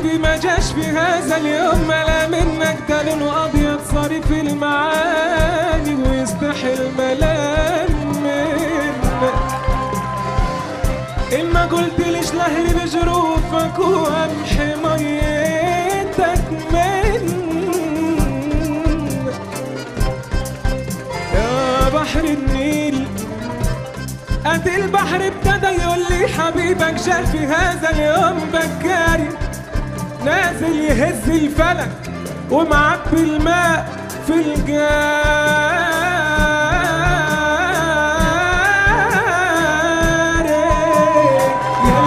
حبيبي ما جاش في هذا اليوم ملا منك ده لونه ابيض صارف المعاني ويستحي الملام منك إما قلت ليش لهري بجروفك وامحي ميتك من يا بحر النيل قد البحر ابتدى يقول لي حبيبك جاء في هذا اليوم بكاري نازل يهز الفلك ومعبي الماء في الجاري يا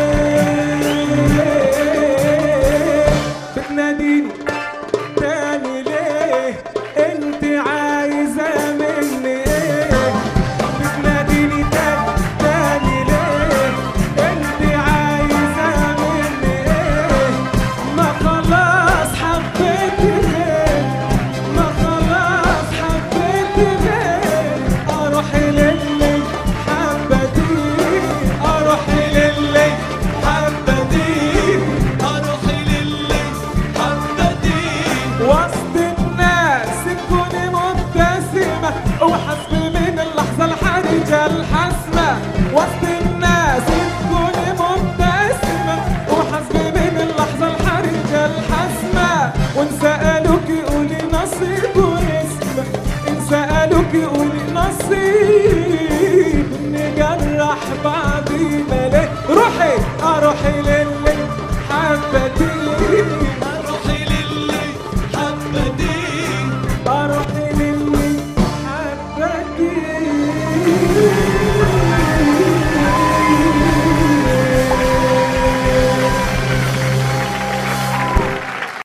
ليل بتناديني تاني ليه انت عايزة مني ايه بتناديني تاني تاني ليه انت عايزة مني ايه ما خلاص حبيت غير ما خلاص حبيت غير اروح للي حبتي اروح للي حبتي اروح للي حبتي وسط الناس تكوني مبتسمة وحسب من اللحظة الحرجة الحاسمة وسط الناس تكوني مبتسمة وحسب من اللحظة الحرجة الحاسمة وإن سألوك قولي نصيب ونسمة إن سألوك قولي نصيب نجرح بعض